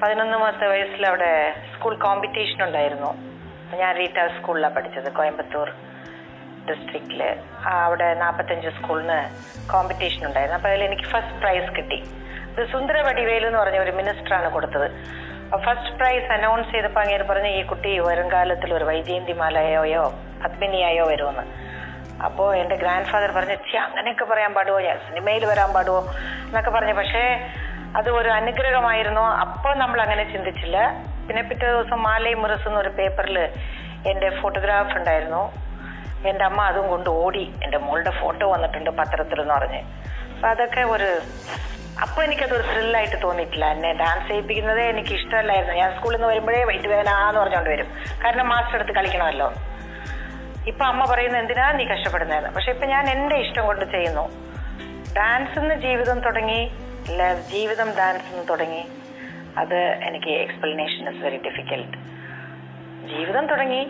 പതിനൊന്നാമത്തെ വയസ്സിൽ അവിടെ സ്കൂൾ കോമ്പറ്റീഷൻ ഉണ്ടായിരുന്നു ഞാൻ റീറ്റ സ്കൂളിലാണ് പഠിച്ചത് കോയമ്പത്തൂർ ഡിസ്ട്രിക്റ്റിൽ അവിടെ നാൽപ്പത്തഞ്ച് സ്കൂളിന് കോമ്പറ്റീഷൻ ഉണ്ടായിരുന്നു അപ്പോൾ അതിൽ എനിക്ക് ഫസ്റ്റ് പ്രൈസ് കിട്ടി ഇത് സുന്ദര വടിവേലു എന്ന് പറഞ്ഞ ഒരു മിനിസ്റ്ററാണ് കൊടുത്തത് ഫസ്റ്റ് പ്രൈസ് അനൗൺസ് ചെയ്തപ്പോൾ അങ്ങേര് പറഞ്ഞു ഈ കുട്ടി വരും കാലത്തിൽ ഒരു വൈജയന്തിമാലയോയോ പത്മിനിയായോ വരുമെന്ന് അപ്പോൾ എൻ്റെ ഗ്രാൻഡ് ഫാദർ പറഞ്ഞു ചി അങ്ങനെയൊക്കെ പറയാൻ പാടുമോ ഞാൻ സിനിമയിൽ വരാൻ പാടുമോ എന്നൊക്കെ പറഞ്ഞു പക്ഷേ അത് ഒരു അനുഗ്രഹമായിരുന്നു അപ്പോൾ നമ്മൾ അങ്ങനെ ചിന്തിച്ചില്ല പിന്നെ പിറ്റേ ദിവസം മാലയും മുരസ് എന്നൊരു പേപ്പറിൽ എൻ്റെ ഫോട്ടോഗ്രാഫ് ഉണ്ടായിരുന്നു എൻ്റെ അമ്മ അതും കൊണ്ട് ഓടി എൻ്റെ മോളുടെ ഫോട്ടോ വന്നിട്ടുണ്ട് പത്രത്തിൽ എന്ന് പറഞ്ഞ് അപ്പം അതൊക്കെ ഒരു അപ്പോൾ എനിക്കതൊരു ത്രില്ലായിട്ട് തോന്നിയിട്ടില്ല എന്നെ ഡാൻസ് ചെയ്യിപ്പിക്കുന്നതേ എനിക്ക് ഇഷ്ടമല്ലായിരുന്നു ഞാൻ സ്കൂളിൽ നിന്ന് വരുമ്പോഴേ വൈറ്റ് വേദന എന്ന് പറഞ്ഞുകൊണ്ട് വരും കാരണം മാസ്റ്റർ എടുത്ത് കളിക്കണമല്ലോ ഇപ്പൊ അമ്മ പറയുന്നത് എന്തിനാ നീ കഷ്ടപ്പെടുന്നത് പക്ഷെ ഇപ്പൊ ഞാൻ എന്റെ ഇഷ്ടം കൊണ്ട് ചെയ്യുന്നു ഡാൻസ് നിന്ന് ജീവിതം തുടങ്ങി അല്ല ജീവിതം ഡാൻസ് നിന്ന് തുടങ്ങി അത് എനിക്ക് എക്സ്പ്ലനേഷൻ ഇസ് വെരി ഡിഫിക്കൽട്ട് ജീവിതം തുടങ്ങി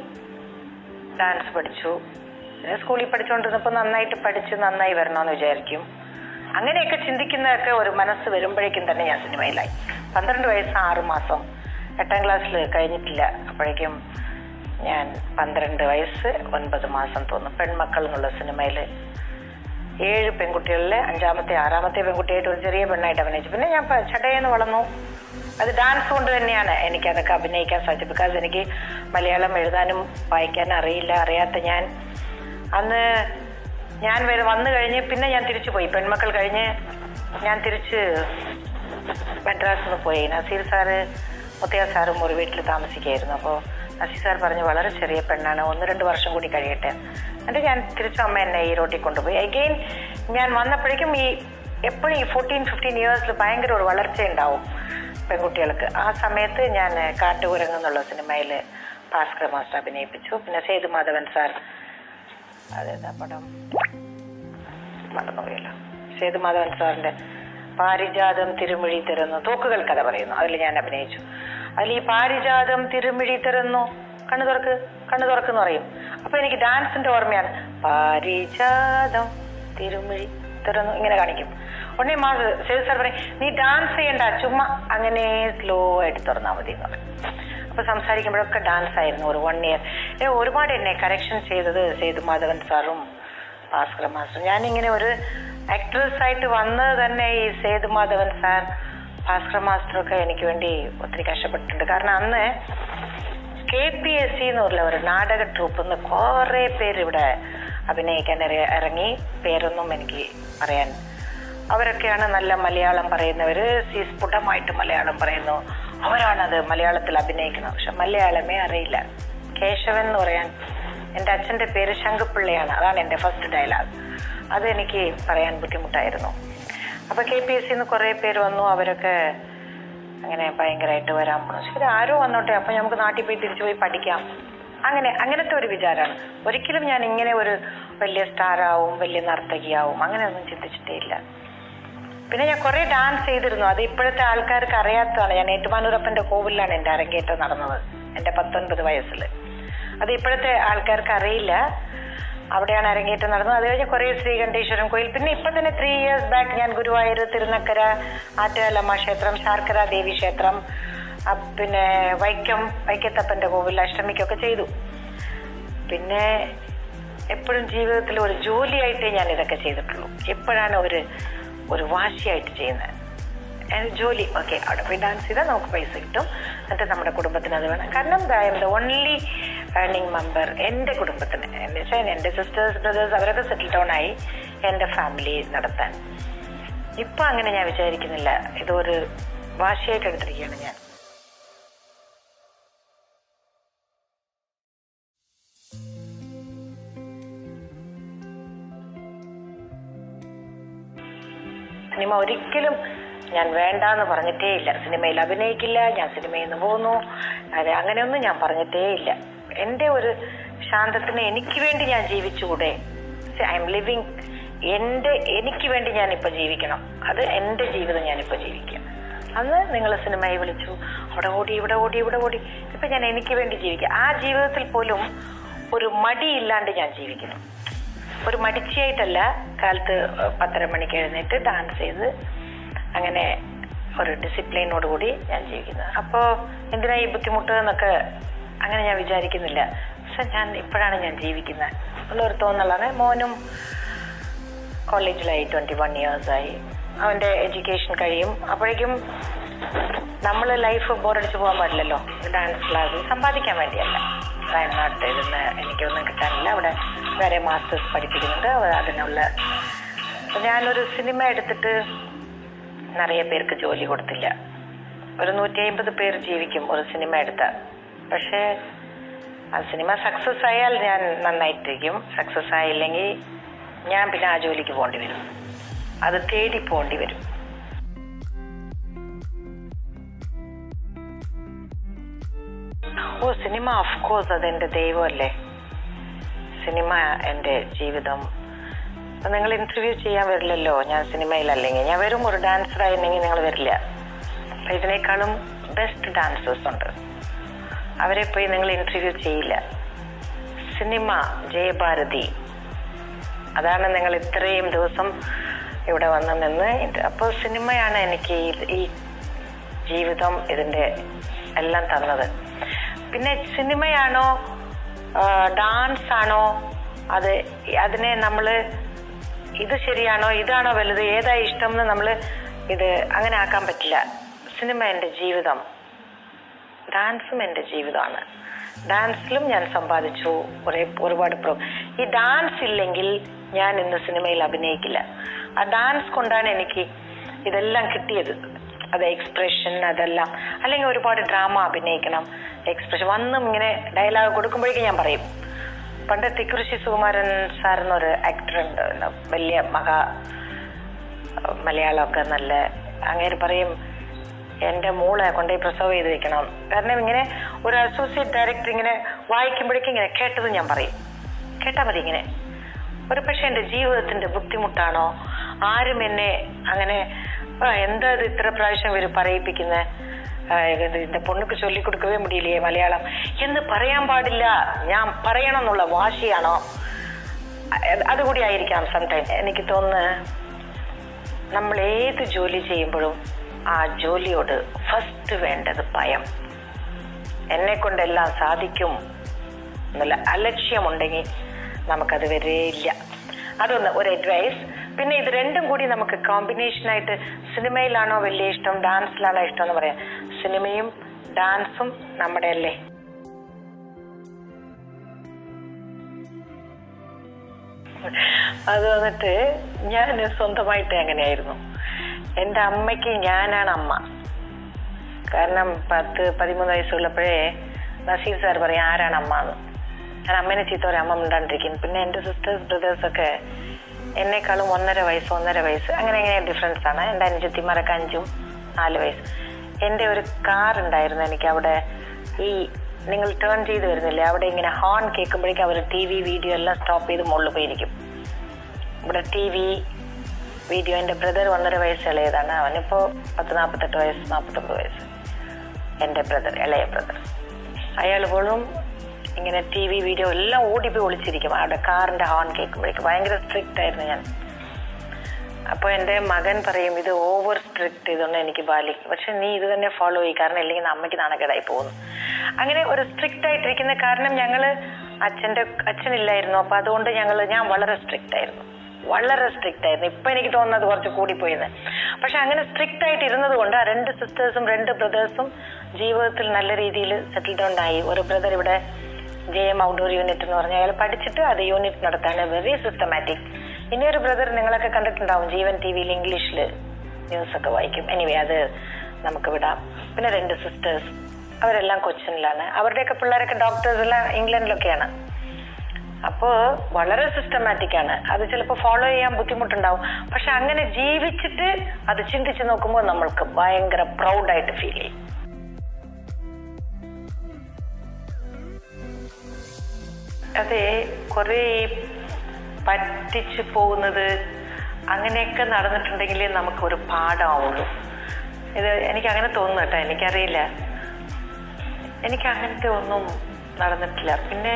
ഡാൻസ് പഠിച്ചു പിന്നെ സ്കൂളിൽ പഠിച്ചുകൊണ്ടിരുന്നപ്പോൾ നന്നായിട്ട് പഠിച്ച് നന്നായി വരണമെന്ന് വിചാരിക്കും അങ്ങനെയൊക്കെ ചിന്തിക്കുന്നതൊക്കെ ഒരു മനസ്സ് വരുമ്പോഴേക്കും തന്നെ ഞാൻ സിനിമയിലായി പന്ത്രണ്ട് വയസ്സ് ആറ് മാസം എട്ടാം ക്ലാസ്സിൽ കഴിഞ്ഞിട്ടില്ല അപ്പോഴേക്കും ഞാൻ പന്ത്രണ്ട് വയസ്സ് ഒൻപത് മാസം തോന്നുന്നു പെൺമക്കൾ എന്നുള്ള സിനിമയിൽ ഏഴ് പെൺകുട്ടികളിലെ അഞ്ചാമത്തെ ആറാമത്തെ പെൺകുട്ടിയായിട്ട് ഒരു ചെറിയ പെണ്ണായിട്ട് അഭിനയിച്ചു പിന്നെ ഞാൻ പ- ചടയെന്ന് വളർന്നു അത് ഡാൻസ് കൊണ്ട് തന്നെയാണ് എനിക്ക് അതൊക്കെ അഭിനയിക്കാൻ സാധിച്ചത് ബിക്കോസ് എനിക്ക് മലയാളം എഴുതാനും വായിക്കാനും അറിയില്ല അറിയാത്ത ഞാൻ അന്ന് ഞാൻ വരെ വന്നു കഴിഞ്ഞ് പിന്നെ ഞാൻ തിരിച്ചു പോയി പെൺമക്കൾ കഴിഞ്ഞ് ഞാൻ തിരിച്ച് മദ്രാസിൽ നിന്ന് പോയി നസീർ സാറ് മുത്തയ്യ സാറും ഒരു വീട്ടിൽ താമസിക്കുകയായിരുന്നു അപ്പോൾ നസീർ സാർ പറഞ്ഞു വളരെ ചെറിയ പെണ്ണാണ് ഒന്ന് രണ്ട് വർഷം കൂടി കഴിയട്ടെ എന്നിട്ട് ഞാൻ തിരിച്ചു അമ്മ എന്നെ ഈ റോട്ടിൽ കൊണ്ടുപോയി അഗെയിൻ ഞാൻ വന്നപ്പോഴേക്കും ഈ എപ്പോഴും ഈ ഫോർട്ടീൻ ഫിഫ്റ്റീൻ ഇയേഴ്സിൽ ഭയങ്കര ഒരു വളർച്ച ഉണ്ടാവും പെൺകുട്ടികൾക്ക് ആ സമയത്ത് ഞാൻ കാട്ടുകുരങ്ങ് എന്നുള്ള സിനിമയിൽ ഭാസ്കർ മാസ്റ്റർ അഭിനയിപ്പിച്ചു പിന്നെ സേതു മാധവൻ സാർ അതേതാ പടം മറന്നുപോയല്ലോ സേതു മാധവൻ സാറിന്റെ പാരിജാതം തിരുമിഴി തിരുന്നു തോക്കുകൾ കഥ പറയുന്നു അതിൽ ഞാൻ അഭിനയിച്ചു അതിൽ ഈ പാരിജാതം തിരുമിഴി തിരുന്നു കണ്ണു തുറക്ക് കണ്ണു തുറക്കെന്ന് പറയും അപ്പൊ എനിക്ക് ഡാൻസിന്റെ ഓർമ്മയാണ് പാരിജാതം തിരുമിഴി തുറന്നു ഇങ്ങനെ കാണിക്കും ഉടനെ മാ സേതു സാർ പറയും നീ ഡാൻസ് ചെയ്യണ്ട ചുമ്മാ അങ്ങനെ സ്ലോ ആയിട്ട് തുറന്നാൽ മതി എന്ന് പറയും അപ്പൊ സംസാരിക്കുമ്പോഴൊക്കെ ഡാൻസ് ആയിരുന്നു ഒരു വൺ ഇയർ ഒരുപാട് എന്നെ കറക്ഷൻ ചെയ്തത് സേതു മാധവൻ സാറും ഭാസ്കര മാസ്റ്റർ ഞാനിങ്ങനെ ഒരു ആക്ട്രസ് ആയിട്ട് വന്നത് തന്നെ ഈ സേതു മാധവൻ സാർ ഭാസ്കര മാസ്റ്ററൊക്കെ എനിക്ക് വേണ്ടി ഒത്തിരി കഷ്ടപ്പെട്ടിട്ടുണ്ട് കാരണം അന്ന് കെ പി എസ് സി എന്നുള്ള ഒരു നാടക ട്രൂപ്പിൽ നിന്ന് കുറേ പേര് ഇവിടെ അഭിനയിക്കാൻ ഇറ- ഇറങ്ങി പേരൊന്നും എനിക്ക് പറയാൻ അവരൊക്കെയാണ് നല്ല മലയാളം പറയുന്നവര് സി സ്ഫുടമായിട്ട് മലയാളം പറയുന്നു അവരാണത് മലയാളത്തിൽ അഭിനയിക്കുന്നത് പക്ഷെ മലയാളമേ അറിയില്ല കേശവൻ എന്ന് പറയാൻ എൻ്റെ അച്ഛൻ്റെ പേര് ശങ്കുപിള്ളയാണ് അതാണ് എൻ്റെ ഫസ്റ്റ് ഡയലോഗ് അത് എനിക്ക് പറയാൻ ബുദ്ധിമുട്ടായിരുന്നു അപ്പൊ കെ പി എസ് സിന്ന് കുറേ പേര് വന്നു അവരൊക്കെ അങ്ങനെ ഭയങ്കരമായിട്ട് വരാൻ പോണു ശരി ആരോ വന്നോട്ടെ അപ്പൊ നമുക്ക് നാട്ടിൽ പോയി തിരിച്ചു പോയി പഠിക്കാം അങ്ങനെ അങ്ങനത്തെ ഒരു വിചാരമാണ് ഒരിക്കലും ഞാൻ ഇങ്ങനെ ഒരു വലിയ സ്റ്റാർ ആവും വലിയ നർത്തകിയാവും അങ്ങനെയൊന്നും ചിന്തിച്ചിട്ടേ ഇല്ല പിന്നെ ഞാൻ കുറെ ഡാൻസ് ചെയ്തിരുന്നു അത് ഇപ്പോഴത്തെ ആൾക്കാർക്ക് അറിയാത്തതാണ് ഞാൻ ഏറ്റുമാനൂരപ്പന്റെ കോവിലാണ് എൻ്റെ അരങ്ങേറ്റം നടന്നത് എൻ്റെ പത്തൊൻപത് വയസ്സിൽ അത് ഇപ്പോഴത്തെ ആൾക്കാർക്ക് അറിയില്ല അവിടെയാണ് അരങ്ങേറ്റം നടന്നത് അത് കഴിഞ്ഞ് കുറേ ശ്രീകണ്ഠേശ്വരം കോയിൽ പിന്നെ ഇപ്പൊ തന്നെ ത്രീ ഇയേഴ്സ് ബാക്ക് ഞാൻ ഗുരുവായൂർ തിരുനക്കര ആറ്റുകാലമ്മ ക്ഷേത്രം ശാർക്കര ദേവി ക്ഷേത്രം ആ, പിന്നെ വൈക്കം വൈക്കത്തപ്പന്റെ കോവിൽ അഷ്ടമിക്കൊക്കെ ചെയ്തു പിന്നെ എപ്പോഴും ജീവിതത്തിൽ ഒരു ജോലിയായിട്ടേ ഞാൻ ഇതൊക്കെ ചെയ്തിട്ടുള്ളൂ എപ്പോഴാണ് ഒരു ഒരു വാശിയായിട്ട് ചെയ്യുന്നത് ഏഹ് ജോലി ഓക്കെ അവിടെ പോയി ഡാൻസ് ചെയ്താൽ നമുക്ക് പൈസ കിട്ടും എന്നിട്ട് നമ്മുടെ കുടുംബത്തിന് അത് വേണം കാരണം I'm the only earning member എൻ്റെ കുടുംബത്തിന് എന്ന് വെച്ചാൽ എൻ്റെ സിസ്റ്റേഴ്സ് ബ്രദേഴ്സ് അവരൊക്കെ സെറ്റിൽ ഡൗൺ ആയി എൻ്റെ ഫാമിലി നടത്താൻ ഇപ്പൊ അങ്ങനെ ഞാൻ വിചാരിക്കുന്നില്ല ഇതൊരു വാശിയായിട്ട് എടുത്തിരിക്കുകയാണ് ഞാൻ സിനിമ ഒരിക്കലും ഞാൻ വേണ്ടാന്ന് പറഞ്ഞിട്ടേ ഇല്ല സിനിമയിൽ അഭിനയിക്കില്ല ഞാൻ സിനിമയിൽ നിന്ന് പോകുന്നു അതെ അങ്ങനെയൊന്നും ഞാൻ പറഞ്ഞിട്ടേ ഇല്ല എൻ്റെ ഒരു ശാന്തത്തിന് എനിക്ക് വേണ്ടി ഞാൻ ജീവിച്ചുകൂടെ ഐ എം ലിവിങ് എൻ്റെ എനിക്ക് വേണ്ടി ഞാനിപ്പോ ജീവിക്കണം അത് എൻ്റെ ജീവിതം ഞാനിപ്പോ ജീവിക്കുക അന്ന് നിങ്ങൾ സിനിമയെ വിളിച്ചു അവിടെ ഓടി ഇവിടെ ഓടി ഇവിടെ ഓടി ഇപ്പൊ ഞാൻ എനിക്ക് വേണ്ടി ജീവിക്കുക ആ ജീവിതത്തിൽ പോലും ഒരു മടിയില്ലാണ്ട് ഞാൻ ജീവിക്കുന്നു ഒരു മടിച്ചിയായിട്ടല്ല കാലത്ത് പത്തര മണിക്ക് എഴുന്നേറ്റ് ഡാൻസ് ചെയ്ത് അങ്ങനെ ഒരു ഡിസിപ്ലിനോടുകൂടി ഞാൻ ജീവിക്കുന്നത് അപ്പോൾ എന്തിനാ ഈ ബുദ്ധിമുട്ട് എന്നൊക്കെ അങ്ങനെ ഞാൻ വിചാരിക്കുന്നില്ല പക്ഷെ ഞാൻ ഇപ്പോഴാണ് ഞാൻ ജീവിക്കുന്നത് ഉള്ളൊരു തോന്നലാണ് മോനും കോളേജിലായി ട്വൻറ്റി വൺ ഇയേഴ്സായി അവൻ്റെ എഡ്യൂക്കേഷൻ കഴിയും അപ്പോഴേക്കും നമ്മൾ ലൈഫ് ബോറടിച്ച് പോകാൻ പാടില്ലല്ലോ ഡാൻസ് ക്ലാസ് സമ്പാദിക്കാൻ വേണ്ടിയല്ല വയനാട്ടിൽ ഇരുന്ന് എനിക്കൊന്നും കിട്ടാനില്ല അവിടെ വേറെ മാസ്റ്റേഴ്സ് പഠിപ്പിക്കുന്നുണ്ട് അവ- അതിനുള്ള അപ്പൊ ഞാനൊരു സിനിമ എടുത്തിട്ട് നിറയെ പേർക്ക് ജോലി കൊടുത്തില്ല ഒരു നൂറ്റി അമ്പത് പേർ ജീവിക്കും ഒരു സിനിമ എടുത്താൽ പക്ഷേ ആ സിനിമ സക്സസ് ആയാൽ ഞാൻ നന്നായിട്ടിരിക്കും സക്സസ് ആയില്ലെങ്കിൽ ഞാൻ പിന്നെ ആ ജോലിക്ക് പോകേണ്ടി വരും അത് തേടി പോകേണ്ടി വരും ഓ സിനിമ ഓഫ് കോഴ്സ് അതെന്റെ ദൈവമല്ലേ സിനിമ എൻ്റെ ജീവിതം അപ്പൊ നിങ്ങൾ ഇന്റർവ്യൂ ചെയ്യാൻ വരില്ലല്ലോ ഞാൻ സിനിമയിലല്ലെങ്കിൽ ഞാൻ വെറും ഒരു ഡാൻസർ ആയിരുന്നെങ്കിൽ നിങ്ങൾ വരില്ല അപ്പൊ ഇതിനേക്കാളും ബെസ്റ്റ് ഡാൻസേഴ്സ് ഉണ്ട് അവരെ പോയി നിങ്ങൾ ഇന്റർവ്യൂ ചെയ്യില്ല സിനിമ ജയഭാരതി അതാണ് നിങ്ങൾ ഇത്രയും ദിവസം ഇവിടെ വന്ന് നിന്ന് അപ്പോൾ സിനിമയാണ് എനിക്ക് ഈ- ഈ ജീവിതം ഇതിന്റെ എല്ലാം തന്നത് പിന്നെ സിനിമയാണോ ഡാൻസ് ആണോ അത് അതിനെ നമ്മൾ ഇത് ശരിയാണോ ഇതാണോ വലുത് ഏതാ ഇഷ്ടം എന്ന് നമ്മൾ ഇത് അങ്ങനെ ആക്കാൻ പറ്റില്ല സിനിമ എൻ്റെ ജീവിതം ഡാൻസും എൻ്റെ ജീവിതമാണ് ഡാൻസിലും ഞാൻ സമ്പാദിച്ചു കുറെ ഒരുപാട് പ്രോ ഈ ഡാൻസ് ഇല്ലെങ്കിൽ ഞാൻ ഇന്ന് സിനിമയിൽ അഭിനയിക്കില്ല ആ ഡാൻസ് കൊണ്ടാണ് എനിക്ക് ഇതെല്ലാം കിട്ടിയത് അത് എക്സ്പ്രഷൻ അതെല്ലാം അല്ലെങ്കിൽ ഒരുപാട് ഡ്രാമ അഭിനയിക്കണം എക്സ്പ്രഷൻ വന്നും ഇങ്ങനെ ഡയലോഗ് കൊടുക്കുമ്പോഴേക്കും ഞാൻ പറയും പണ്ട് തിക്കുറിശി സുകുമാരൻ സാർ എന്നൊരു ആക്ടർ ഉണ്ട് വലിയ മഹാ മലയാളമൊക്കെ നല്ല അങ്ങനെ പറയും എന്റെ മോളെ കൊണ്ടുപോയി പ്രസവ് ചെയ്ത് വെക്കണം കാരണം ഇങ്ങനെ ഒരു അസോസിയേറ്റ് ഡയറക്ടർ ഇങ്ങനെ വായിക്കുമ്പോഴേക്കും ഇങ്ങനെ കേട്ടത് ഞാൻ പറയും കേട്ടാ മതി ഇങ്ങനെ ഒരു പക്ഷെ എന്റെ ജീവിതത്തിന്റെ ബുദ്ധിമുട്ടാണോ ആരും എന്നെ അങ്ങനെ "ആ, എന്താ ഇത് ഇത്ര പ്രാവശ്യം ഇവര് പറയിപ്പിക്കുന്നത് എന്റെ പൊണ്ണുക്ക് ചൊല്ലിക്കൊടുക്കവേ മുടിയില്ലേ മലയാളം എന്ന് പറയാൻ പാടില്ല ഞാൻ പറയണം എന്നുള്ള വാശിയാണോ അ- അതുകൂടി ആയിരിക്കാം സംടൈം എനിക്ക് തോന്നുന്നു നമ്മൾ ഏത് ജോലി ചെയ്യുമ്പോഴും ആ ജോലിയോട് ഫസ്റ്റ് വേണ്ടത് ഭയം എന്നെ കൊണ്ടെല്ലാം സാധിക്കും എന്നുള്ള അലക്ഷ്യമുണ്ടെങ്കിൽ നമുക്കത് വരെയില്ല അതൊന്ന് ഒരു അഡ്വൈസ് പിന്നെ ഇത് രണ്ടും കൂടി നമുക്ക് കോമ്പിനേഷൻ ആയിട്ട് സിനിമയിലാണോ വലിയ ഇഷ്ടം ഡാൻസിലാണോ ഇഷ്ടം എന്ന് പറയാം സിനിമയും ഡാൻസും നമ്മുടെ അല്ലേ അത് വന്നിട്ട് ഞാൻ സ്വന്തമായിട്ട് അങ്ങനെയായിരുന്നു എൻ്റെ അമ്മയ്ക്ക് ഞാനാണ് അമ്മ കാരണം പത്ത് പതിമൂന്ന് വയസ്സുള്ളപ്പോഴേ നസീർ സാർ പറയും ആരാണ് അമ്മ എന്ന് ഞാൻ അമ്മേനെ ചീത്ത പറയും അമ്മ മിണ്ടാണ്ടിരിക്കും പിന്നെ എൻ്റെ സിസ്റ്റേഴ്സ് ബ്രദേഴ്സ് ഒക്കെ എന്നെക്കാളും ഒന്നര വയസ്സ് ഒന്നര വയസ്സ് അങ്ങനെ അങ്ങനെ ഡിഫറൻസ് ആണ് എൻ്റെ അനുജത്തിമാരൊക്കെ അഞ്ചും നാല് വയസ്സ് എൻ്റെ ഒരു കാർ ഉണ്ടായിരുന്നു എനിക്ക് അവിടെ ഈ നിങ്ങൾ ടേൺ ചെയ്ത് വരുന്നില്ലേ അവിടെ ഇങ്ങനെ ഹോൺ കേൾക്കുമ്പോഴേക്കും അവർ ടി വി വീഡിയോ എല്ലാം സ്റ്റോപ്പ് ചെയ്ത് മുകളിൽ പോയിരിക്കും ഇവിടെ ടി വി വീഡിയോ എൻ്റെ ബ്രദർ ഒന്നര വയസ്സ് ഇളയതാണ് അവനിപ്പോ പത്ത് നാൽപ്പത്തെട്ട് വയസ്സ് നാൽപ്പത്തൊമ്പത് വയസ്സ് എൻ്റെ ബ്രദർ ഇളയ ബ്രദർ അയാൾ പോലും ഇങ്ങനെ ടി വി വീഡിയോ എല്ലാം ഓടിപ്പോയി ഒളിച്ചിരിക്കും അവിടെ കാറിന്റെ ഹോൺ കേൾക്കുമ്പോഴേക്കും ഭയങ്കര സ്ട്രിക്റ്റ് ആയിരുന്നു ഞാൻ അപ്പോൾ എൻ്റെ മകൻ പറയും ഇത് ഓവർ സ്ട്രിക്റ്റ് ഇതൊന്നും എനിക്ക് ബാലിക്കും പക്ഷെ നീ ഇത് തന്നെ ഫോളോ ചെയ്യും കാരണം ഇല്ലെങ്കിൽ അമ്മയ്ക്ക് നാണക്കേടായി പോകുന്നു അങ്ങനെ ഒരു സ്ട്രിക്റ്റ് ആയിട്ടിരിക്കുന്ന കാരണം ഞങ്ങള് അച്ഛന്റെ അച്ഛനില്ലായിരുന്നു അപ്പൊ അതുകൊണ്ട് ഞങ്ങൾ ഞാൻ വളരെ സ്ട്രിക്റ്റ് ആയിരുന്നു വളരെ സ്ട്രിക്റ്റ് ആയിരുന്നു ഇപ്പൊ എനിക്ക് തോന്നുന്നത് കുറച്ച് കൂടിപ്പോയിന്ന് പക്ഷെ അങ്ങനെ സ്ട്രിക്റ്റ് ആയിട്ട് ഇരുന്നത് കൊണ്ട് ആ രണ്ട് സിസ്റ്റേഴ്സും രണ്ട് ബ്രദേഴ്സും ജീവിതത്തിൽ നല്ല രീതിയിൽ സെറ്റിൽ ഡൗൺ ആയി ഒരു ബ്രദർ ഇവിടെ ജെ എം ഔട്ട്ഡോർ യൂണിറ്റ് എന്ന് പറഞ്ഞാൽ അയാൾ പഠിച്ചിട്ട് അത് യൂണിറ്റ് നടത്താണ് വെരി സിസ്റ്റമാറ്റിക് ഇനി ഒരു ബ്രദർ നിങ്ങളൊക്കെ കണ്ടിട്ടുണ്ടാവും ജീവൻ ടി വിയിൽ ഇംഗ്ലീഷിൽ ന്യൂസ് ഒക്കെ വായിക്കും എനിവേ അത് നമുക്ക് വിടാം പിന്നെ രണ്ട് സിസ്റ്റേഴ്സ് അവരെല്ലാം കൊച്ചിനിലാണ് അവരുടെയൊക്കെ പിള്ളേരൊക്കെ ഡോക്ടേഴ്സ് എല്ലാം ഇംഗ്ലണ്ടിലൊക്കെയാണ് അപ്പോ വളരെ സിസ്റ്റമാറ്റിക് ആണ് അത് ചിലപ്പോൾ ഫോളോ ചെയ്യാൻ ബുദ്ധിമുട്ടുണ്ടാവും പക്ഷെ അങ്ങനെ ജീവിച്ചിട്ട് അത് ചിന്തിച്ച് നോക്കുമ്പോൾ നമ്മൾക്ക് ഭയങ്കര പ്രൗഡായിട്ട് ഫീൽ ചെയ്യും അതെ കുറെ പറ്റിച്ചു പോകുന്നത് അങ്ങനെയൊക്കെ നടന്നിട്ടുണ്ടെങ്കിലേ നമുക്ക് ഒരു പാഠമാവുള്ളൂ ഇത് എനിക്ക് അങ്ങനെ തോന്നുന്നു കേട്ടോ എനിക്കറിയില്ല എനിക്ക് അങ്ങനത്തെ ഒന്നും നടന്നിട്ടില്ല പിന്നെ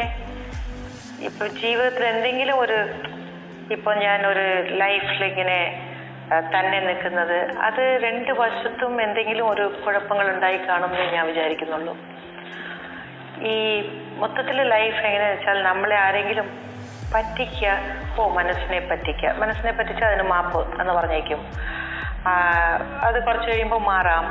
ഇപ്പൊ ജീവിതത്തിൽ എന്തെങ്കിലും ഒരു ഇപ്പൊ ഞാൻ ഒരു ലൈഫിൽ ഇങ്ങനെ ആ, തന്നെ നിൽക്കുന്നത് അത് രണ്ട് വശത്തും എന്തെങ്കിലും ഒരു കുഴപ്പങ്ങൾ ഉണ്ടായി കാണുമെന്ന് ഞാൻ വിചാരിക്കുന്നുള്ളൂ ഈ മൊത്തത്തിൽ ലൈഫ് എങ്ങനെയാണെന്ന് വെച്ചാൽ നമ്മളെ ആരെങ്കിലും പറ്റിക്കുക ഓ മനസ്സിനെ പറ്റിക്കുക മനസ്സിനെ പറ്റിച്ചാൽ അതിന് മാപ്പ് എന്ന് പറഞ്ഞേക്കും ആ, അത് കുറച്ച് കഴിയുമ്പോൾ മാറാം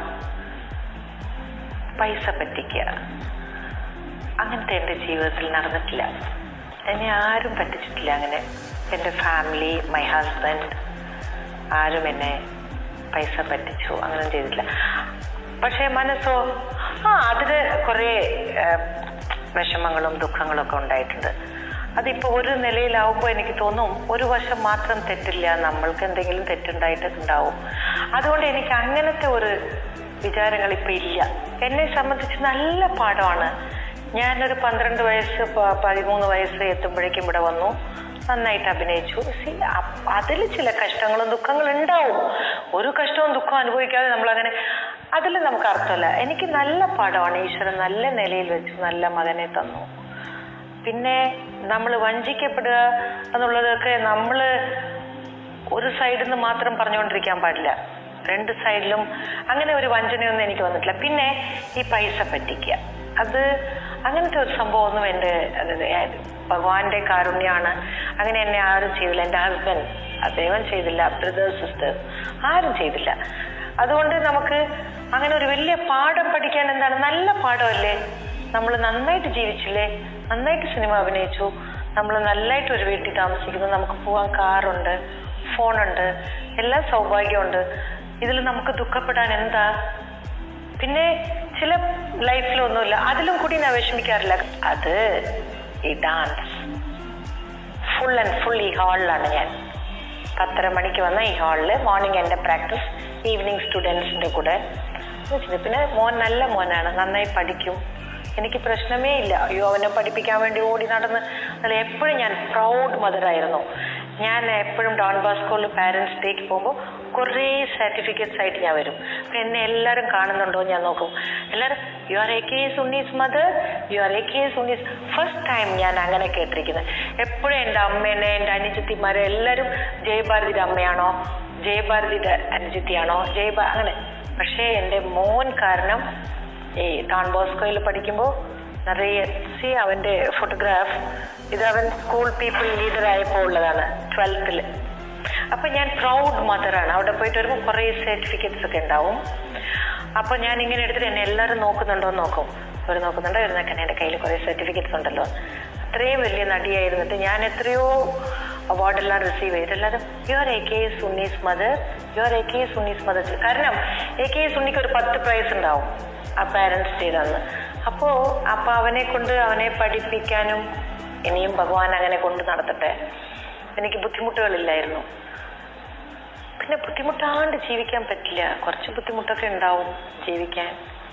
പൈസ പറ്റിക്കുക അങ്ങനത്തെ എൻ്റെ ജീവിതത്തിൽ നടന്നിട്ടില്ല എന്നെ ആരും പറ്റിച്ചിട്ടില്ല അങ്ങനെ എൻ്റെ ഫാമിലി മൈ ഹസ്ബൻഡ് ആരും എന്നെ പൈസ പറ്റിച്ചു അങ്ങനെ ചെയ്തിട്ടില്ല പക്ഷേ മനസ്സോ ആ അതിന് കുറേ ആ, വിഷമങ്ങളും ദുഃഖങ്ങളും ഒക്കെ ഉണ്ടായിട്ടുണ്ട് അതിപ്പോൾ ഒരു നിലയിലാവുമ്പോൾ എനിക്ക് തോന്നും ഒരു വശം മാത്രം തെറ്റില്ല നമ്മൾക്ക് എന്തെങ്കിലും തെറ്റുണ്ടായിട്ട് ഉണ്ടാവും അതുകൊണ്ട് എനിക്ക് അങ്ങനത്തെ ഒരു വിചാരങ്ങൾ ഇപ്പം ഇല്ല എന്നെ സംബന്ധിച്ച് നല്ല പാഠമാണ് ഞാനൊരു പന്ത്രണ്ട് വയസ്സ് പ- പതിമൂന്ന് വയസ്സ് എത്തുമ്പോഴേക്കും ഇവിടെ വന്നു നന്നായിട്ട് അഭിനയിച്ചു അതിൽ ചില കഷ്ടങ്ങളും ദുഃഖങ്ങളും ഉണ്ടാവും ഒരു കഷ്ടവും ദുഃഖവും അനുഭവിക്കാതെ നമ്മളങ്ങനെ അതിൽ നമുക്ക് അർത്ഥമല്ല എനിക്ക് നല്ല പാഠമാണ് ഈശ്വരൻ നല്ല നിലയിൽ വെച്ചു നല്ല മകനെ തന്നു പിന്നെ നമ്മൾ വഞ്ചിക്കപ്പെടുക എന്നുള്ളതൊക്കെ നമ്മൾ ഒരു സൈഡിൽ നിന്ന് മാത്രം പറഞ്ഞുകൊണ്ടിരിക്കാൻ പാടില്ല രണ്ട് സൈഡിലും അങ്ങനെ ഒരു വഞ്ചനയൊന്നും എനിക്ക് വന്നിട്ടില്ല പിന്നെ ഈ പൈസ പറ്റിക്കുക അത് അങ്ങനത്തെ ഒരു സംഭവമൊന്നും എൻ്റെ അത് ഞാൻ- ഭഗവാന്റെ കാരുണ്യമാണ് അങ്ങനെ എന്നെ ആരും ചെയ്തില്ല എൻ്റെ ഹസ്ബൻഡ് അദ്ദേഹം ചെയ്തില്ല ബ്രദേഴ്സ് സിസ്റ്റേഴ്സ് ആരും ചെയ്തില്ല അതുകൊണ്ട് നമുക്ക് അങ്ങനെ ഒരു വലിയ പാഠം പഠിക്കാൻ എന്താണ് നല്ല പാഠമല്ലേ നമ്മൾ നന്നായിട്ട് ജീവിച്ചില്ലേ നന്നായിട്ട് സിനിമ അഭിനയിച്ചു നമ്മൾ നല്ലതായിട്ട് ഒരു വീട്ടിൽ താമസിക്കുന്നു നമുക്ക് പോകാൻ കാറുണ്ട് ഫോണുണ്ട് എല്ലാ സൗഭാഗ്യമുണ്ട് ഇതിൽ നമുക്ക് ദുഃഖപ്പെടാൻ എന്താ പിന്നെ ചില ലൈഫിലൊന്നുമില്ല അതിലും കൂടി ഞാൻ വിഷമിക്കാറില്ല അത് ഈ ഡാൻസ് ഫുൾ ആൻഡ് ഫുൾ ഈ ഹാളിലാണ് ഞാൻ പത്തര മണിക്ക് വന്ന ഈ ഹാളിൽ മോർണിംഗ് എൻ്റെ പ്രാക്ടീസ് ഈവനിങ് സ്റ്റുഡൻസിൻ്റെ കൂടെ വെച്ചിട്ട് പിന്നെ മോൻ നല്ല മോനാണ് നന്നായി പഠിക്കും എനിക്ക് പ്രശ്നമേ ഇല്ല അയ്യോ അവനെ പഠിപ്പിക്കാൻ വേണ്ടി ഓടി നടന്ന് അല്ല എപ്പോഴും ഞാൻ പ്രൗഡ് മദറായിരുന്നു ഞാൻ എപ്പോഴും ഡോൺ ബാസ്കോളിൽ പാരൻസ് ഡേക്ക് പോകുമ്പോൾ കുറേ സർട്ടിഫിക്കറ്റ്സ് ആയിട്ട് ഞാൻ വരും അപ്പം എന്നെ എല്ലാവരും കാണുന്നുണ്ടോ എന്ന് ഞാൻ നോക്കും എല്ലാവരും U R A K S Unni's mother U R A K S Unni's first time ഞാൻ അങ്ങനെ കേട്ടിരിക്കുന്നത് എപ്പോഴും എൻ്റെ അമ്മേനെ എൻ്റെ അനുജത്തിമാരെ എല്ലാവരും ജയഭാരതിയുടെ അമ്മയാണോ ജയഭാരതിയുടെ അനുജത്തിയാണോ ജയഭ അങ്ങനെ പക്ഷേ എൻ്റെ മോൻ കാരണം ഈ ഡോൺ ബോസ്കോയിൽ പഠിക്കുമ്പോൾ നിറയെ സി അവൻ്റെ ഫോട്ടോഗ്രാഫ് ഇത് അവൻ സ്കൂൾ പീപ്പിൾ ലീഡർ ആയപ്പോൾ ഉള്ളതാണ് ട്വൽത്തിൽ അപ്പം ഞാൻ പ്രൗഡ് മദറാണ് അവിടെ പോയിട്ട് വരുമ്പോൾ കുറേ സർട്ടിഫിക്കറ്റ്സ് ഒക്കെ ഉണ്ടാവും അപ്പോൾ ഞാൻ ഇങ്ങനെ എടുത്തിട്ട് എന്നെ എല്ലാവരും നോക്കുന്നുണ്ടോ എന്ന് നോക്കും അവർ നോക്കുന്നുണ്ടോ ഇരുന്നൊക്കെ എൻ്റെ കയ്യിൽ കുറേ സർട്ടിഫിക്കറ്റ്സ് ഉണ്ടല്ലോ അത്രയും വലിയ നടിയായിരുന്നിട്ട് ഞാൻ എത്രയോ അവാർഡെല്ലാം റിസീവ് ചെയ്തു എല്ലാവരും U R A K S Unni's mother U R A K S Unni's mother കാരണം എ കെ എസ് ഉണ്ണിക്ക് ഒരു പത്ത് പ്രൈസ് ഉണ്ടാവും ആ പാരൻസ് ചെയ്തന്ന് അപ്പോൾ അപ്പോൾ അവനെ കൊണ്ട് അവനെ പഠിപ്പിക്കാനും ഇനിയും ഭഗവാൻ അങ്ങനെ കൊണ്ട് നടത്തട്ടെ എനിക്ക് ബുദ്ധിമുട്ടുകളില്ലായിരുന്നു പിന്നെ ബുദ്ധിമുട്ടാണ്ട് ജീവിക്കാൻ പറ്റില്ല കുറച്ച് ബുദ്ധിമുട്ടൊക്കെ ഉണ്ടാവും ജീവിക്കാൻ